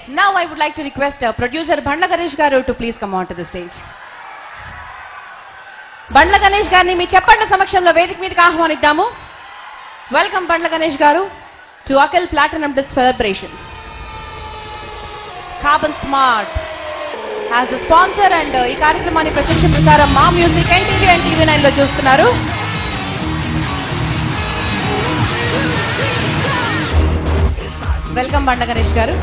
now I would like to request uh, producer Bandla Ganesh garu to please come on to the stage. బండ్ల గణేష్ గారిని మీ చెప్పండి సమక్షంలో వేదిక మీదకి ఆహ్వానిద్దాము welcome Bandla Ganesh garu to Akhil platinum disc celebrations carbon smart as the sponsor and ఈ కార్యక్రమాన్ని ప్రత్యక్ష ప్రసారం Maa music and TV and TV nine లో చూస్తున్నారు వెల్కమ్ బండ్ల గణేష్ గారు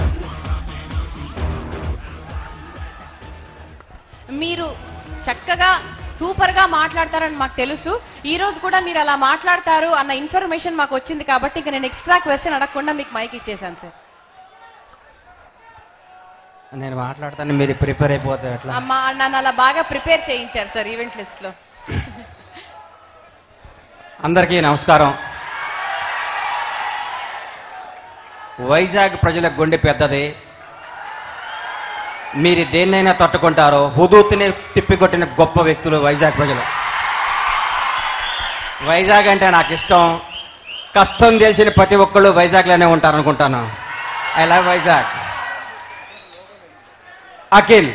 మీరు చక్కగా సూపర్ గా మాట్లాడతారని మాకు తెలుసు ఈ రోజు కూడా మీరు అలా మాట్లాడతారు అన్న ఇన్ఫర్మేషన్ మాకు వచ్చింది కాబట్టి ఇంకా నేను ఎక్స్ట్రా క్వశ్చన్ అడగకుండా మీకు మైక్ ఇచ్చేసాను సార్ నేను మాట్లాడతాను మీరు ప్రిపేర్ అయిపోతే ఎట్లా అమ్మా నన్ను అలా బాగా ప్రిపేర్ చేయించారు సార్ ఈవెంట్ లిస్ట్ లో అందరికీ నమస్కారం వైజాగ్ ప్రజల గుండె పెద్దది మీరు దేన్నైనా తట్టుకుంటారో హుదూత్ని తిప్పికొట్టిన గొప్ప వ్యక్తులు వైజాగ్ ప్రజలు వైజాగ్ అంటే నాకు ఇష్టం కష్టం తెలిసిన ప్రతి ఒక్కళ్ళు వైజాగ్లోనే ఉంటారనుకుంటాను ఐ లవ్ వైజాగ్ అఖిల్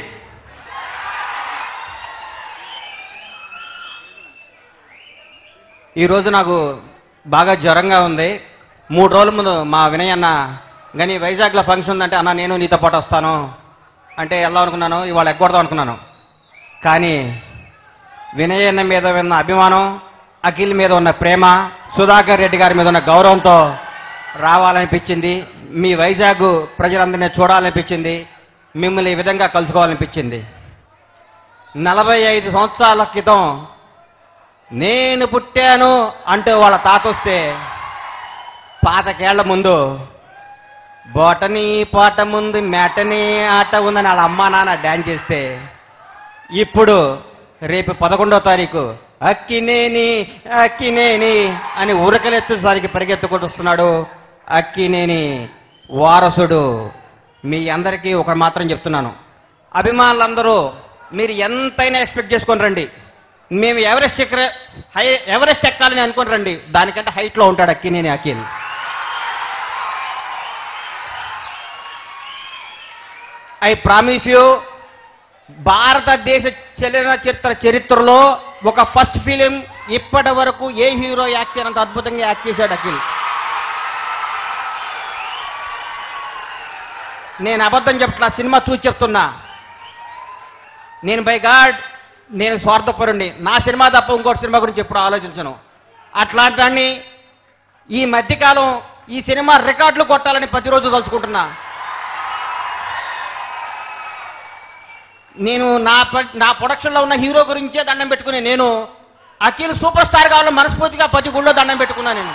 ఈరోజు నాకు బాగా జ్వరంగా ఉంది మూడు రోజుల ముందు మా వినయ్ అన్న కానీ వైజాగ్లో ఫంక్షన్ ఉందంటే అన్న నేను నీతో పాటు వస్తాను అంటే వెళ్దాం అనుకున్నాను ఇవాళ ఎగ్గొడదాం అనుకున్నాను కానీ వినయ్ అన్న మీద ఉన్న అభిమానం అఖిల్ మీద ఉన్న ప్రేమ సుధాకర్ రెడ్డి గారి మీద ఉన్న గౌరవంతో రావాలనిపించింది మీ వైజాగ్ ప్రజలందరినీ చూడాలనిపించింది మిమ్మల్ని ఈ విధంగా కలుసుకోవాలనిపించింది నలభై ఐదు సంవత్సరాల క్రితం నేను పుట్టాను అంటూ వాళ్ళ తాత వస్తే పాతకేళ్ల ముందు బోటని పాట ముందు మేటని ఆట ఉందని వాళ్ళ అమ్మా నాన్న డ్యాన్స్ చేస్తే ఇప్పుడు రేపు పదకొండో తారీఖు అక్కినేని అక్కినేని అని ఉరకలెత్తేసరికి పరిగెత్తుకుంటూ వస్తున్నాడు అక్కినేని వారసుడు మీ అందరికీ ఒక మాత్రం చెప్తున్నాను అభిమానులందరూ మీరు ఎంతైనా ఎక్స్పెక్ట్ చేసుకొని రండి మేము ఎవరెస్ట్ ఎక్కర హై ఎవరెస్ట్ ఎక్కాలని అనుకుని రండి దానికంటే హైట్లో ఉంటాడు Akkineni Akhil I promise you భారతదేశ చలనచిత్ర చరిత్రలో ఒక ఫస్ట్ ఫిలిం ఇప్పటి వరకు ఏ హీరో యాక్ట్ చేయనంత అద్భుతంగా యాక్ట్ చేశాడు అఖిల్ నేను అబద్ధం చెప్తున్నా సినిమా చూసి చెప్తున్నా నేను బై గాడ్ నేను స్వార్థపరుణ్ణి నా సినిమా తప్ప ఇంకోటి సినిమా గురించి ఎప్పుడు ఆలోచించను అట్లాంటి దాన్ని ఈ మధ్యకాలం ఈ సినిమా రికార్డులు కొట్టాలని ప్రతిరోజు తలుచుకుంటున్నా నేను నా ప్ర- నా ప్రొడక్షన్లో ఉన్న హీరో గురించే దండం పెట్టుకుని నేను అఖిల్ సూపర్ స్టార్ కావాలని మనస్ఫూర్తిగా ప్రతి గుళ్ళో దండం పెట్టుకున్నా నేను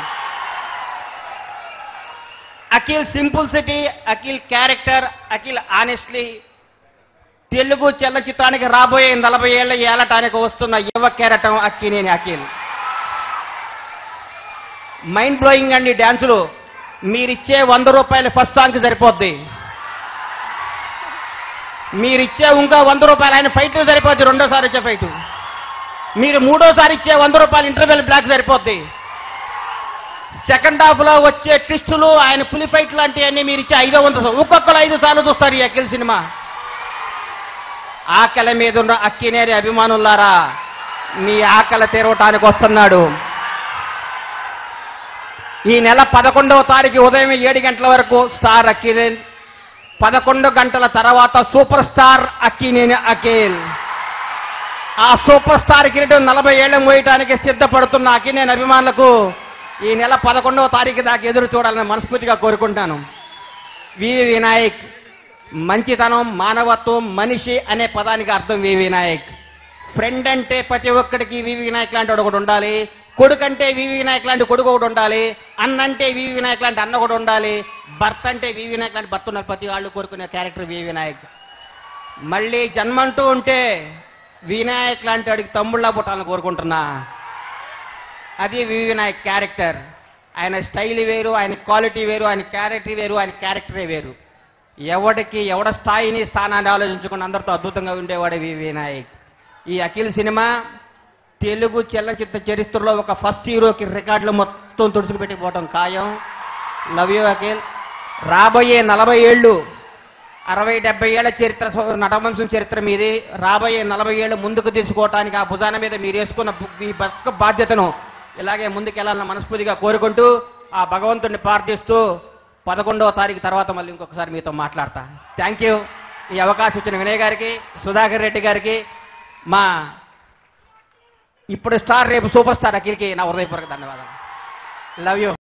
Akhil simplicity Akhil character Akhil honestly Telugu చలనచిత్రానికి రాబోయే నలభై ఏళ్ల ఏలటానికి వస్తున్న యువ కెరటం అక్కినేని అఖిల్ మైండ్ బ్లోయింగ్ అండి డ్యాన్సులు మీరిచ్చే వంద రూపాయలు ఫస్ట్ సాంగ్కి సరిపోద్ది మీరిచ్చే ఇంకా వంద రూపాయలు ఆయన ఫైట్ సరిపోద్ది రెండోసారి వచ్చే ఫైట్ మీరు మూడోసారి ఇచ్చే వంద రూపాయలు ఇంటర్వెల్ బ్లాక్ సరిపోద్ది సెకండ్ హాఫ్ లో వచ్చే ట్విస్టులు ఆయన పులి ఫైట్ లాంటివన్నీ మీరు ఇచ్చే ఐదో వంద ఒక్కొక్కరు ఐదు సార్లు చూస్తారు ఈ అఖిల్ సినిమా ఆకలి మీద ఉన్న అక్కినేరి అభిమానులారా మీ ఆకలి తెరవటానికి వస్తున్నాడు ఈ నెల పదకొండవ తారీఖు ఉదయం ఏడు గంటల వరకు స్టార్ అక్కినేని పదకొండు గంటల తర్వాత సూపర్ స్టార్ అక్కినేని అఖిల్ ఆ సూపర్ స్టార్ కిరీటం నలభై ఏళ్ళు మోయటానికి సిద్ధపడుతున్న అక్కినేని అభిమానులకు ఈ నెల పదకొండవ తారీఖు దాకా ఎదురు చూడాలని మనస్ఫూర్తిగా కోరుకుంటాను వివి వినాయక్ మంచితనం మానవత్వం మనిషి అనే పదానికి అర్థం వి వినాయక్ ఫ్రెండ్ అంటే ప్రతి ఒక్కడికి వివి వినాయక్ లాంటి వాడు ఒకటి ఉండాలి కొడుకు అంటే వివి వినాయక్ లాంటి కొడుకు ఒకటి ఉండాలి అన్న అంటే వివి వినాయక్ లాంటి అన్న ఒకటి ఉండాలి భర్త అంటే వివి వినాయక్ లాంటి భర్త ఉన్నారు ప్రతి వాళ్ళు కోరుకునే క్యారెక్టర్ వివి వినాయక్ మళ్ళీ జన్మంటూ ఉంటే వినాయక్ లాంటి వాడికి తమ్ముళ్ళ పుట్టాలని కోరుకుంటున్నా అది వివి వినాయక్ క్యారెక్టర్ ఆయన స్టైల్ వేరు ఆయన క్వాలిటీ వేరు ఆయన క్యారెక్టర్ వేరు ఆయన క్యారెక్టరే వేరు ఎవడికి ఎవడ స్థాయిని స్థానాన్ని ఆలోచించుకుని అందరితో అద్భుతంగా ఉండేవాడు వి వినాయక్ ఈ అఖిల్ సినిమా తెలుగు చలనచిత్ర చరిత్రలో ఒక ఫస్ట్ హీరోకి రికార్డులు మొత్తం తుడుచుకుపెట్టిపోవటం ఖాయం లవ్ యూ అఖిల్ రాబోయే నలభై ఏళ్ళు అరవై డెబ్బై ఏళ్ల చరిత్ర సో- నటవంశం చరిత్ర మీది రాబోయే నలభై ఏళ్ళు ముందుకు తీసుకోవటానికి ఆ భుజాన మీద మీరు వేసుకున్న బు- ఈ బతుక బాధ్యతను ఇలాగే ముందుకెళ్లాలని మనస్ఫూర్తిగా కోరుకుంటూ ఆ భగవంతుడిని ప్రార్థిస్తూ పదకొండవ తారీఖు తర్వాత మళ్ళీ ఇంకొకసారి మీతో మాట్లాడతా థ్యాంక్ యూ ఈ అవకాశం ఇచ్చిన వినయ్ గారికి సుధాకర్ రెడ్డి గారికి మా ఇప్పుడు స్టార్ రేపు సూపర్ స్టార్ అఖిల్కి నా హృదయపూర్వక ధన్యవాదాలు లవ్ యూ